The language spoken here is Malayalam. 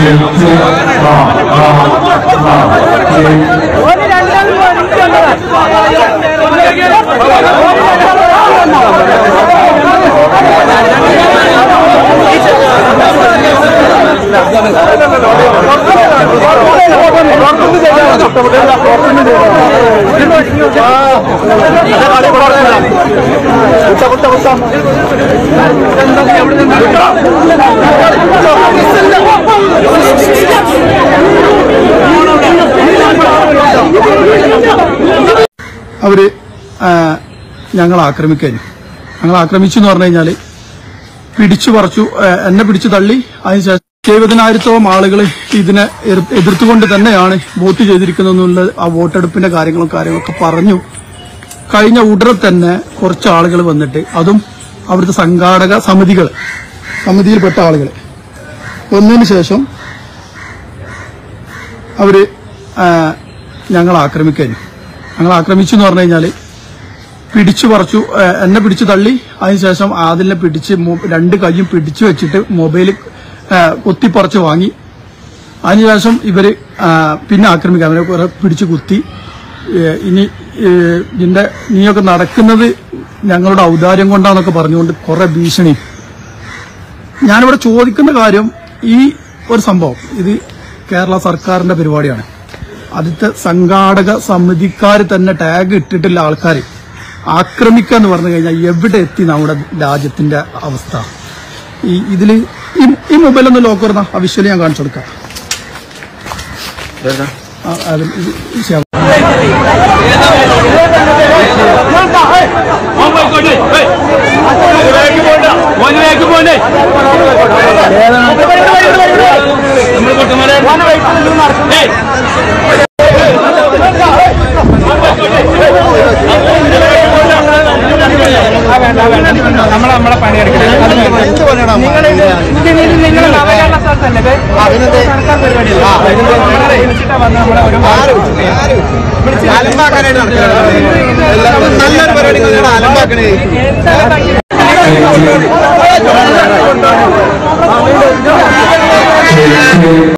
അവര് ആ, ഞങ്ങളെ ആക്രമിക്കാൻ ഞങ്ങൾ ആക്രമിച്ചു എന്ന് പറഞ്ഞു കഴിഞ്ഞാല് പിടിച്ചു പറിച്ചു ആ, എന്നെ പിടിച്ചു തള്ളി അതിനുശേഷം എഴുപതിനായിരത്തോളം ആളുകൾ ഇതിനെ എതിർ- എതിർത്തുകൊണ്ട് തന്നെയാണ് വോട്ട് ചെയ്തിരിക്കുന്നതെന്നുള്ള ആ വോട്ടെടുപ്പിന്റെ കാര്യങ്ങളും കാര്യങ്ങളൊക്കെ പറഞ്ഞു കഴിഞ്ഞ ഉടനെ തന്നെ കുറച്ച് ആളുകൾ വന്നിട്ട് അതും അവിടുത്തെ സംഘാടക സമിതികൾ സമിതിയിൽപ്പെട്ട ആളുകൾ വന്നതിന് ശേഷം അവര് ആ, ഞങ്ങളെ ആക്രമിക്കാൻ ഞങ്ങൾ ആക്രമിച്ചു എന്ന് പറഞ്ഞു കഴിഞ്ഞാല് പിടിച്ചു പറിച്ചു ആ, എന്നെ പിടിച്ചു തള്ളി അതിനുശേഷം ആദിലിനെ പിടിച്ച് മൊ- രണ്ട് കൈയും പിടിച്ചു വെച്ചിട്ട് മൊബൈൽ കുത്തിപ്പറിച്ച് വാങ്ങി അതിനുശേഷം ഇവര് ആ, പിന്നെ ആക്രമിക്കാൻ അവരെ കുറെ പിടിച്ചു കുത്തി ഏ, ഇനി ഏ, ഇതിന്റെ നീയൊക്കെ നടക്കുന്നത് ഞങ്ങളുടെ ഔദാര്യം കൊണ്ടാന്നൊക്കെ പറഞ്ഞുകൊണ്ട് കുറെ ഭീഷണി ഞാനിവിടെ ചോദിക്കുന്ന കാര്യം ഈ ഒരു സംഭവം ഇത് കേരള സർക്കാരിന്റെ പരിപാടിയാണ് ആദ്യത്തെ സംഘാടക സമിതിക്കാർ തന്നെ ടാഗ് ഇട്ടിട്ടുള്ള ആൾക്കാർ ആക്രമിക്കുക എന്ന് പറഞ്ഞു കഴിഞ്ഞാൽ എവിടെ എത്തി നമ്മുടെ രാജ്യത്തിന്റെ അവസ്ഥ ഈ ഇതില് ഈ ഈ മൊബൈൽ ഒന്ന് ലോക്ക് വരുന്ന ആ വിഷ്വൽ ഞാൻ കാണിച്ചു കൊടുക്കാം ആ, അത് ഇത് ശരി. നമ്മൾ നമ്മളെ പണിയെടുക്കണം നിങ്ങൾ നവകേരള സ്ഥലത്തല്ലേ ഇത്? സർക്കാർ പരിപാടിയല്ലേ? വിളിച്ചിട്ടാ വന്നത് നമ്മളെ ഒരു നല്ലൊരു പരിപാടി അലമ്പാക്കണേ നേരത്തെ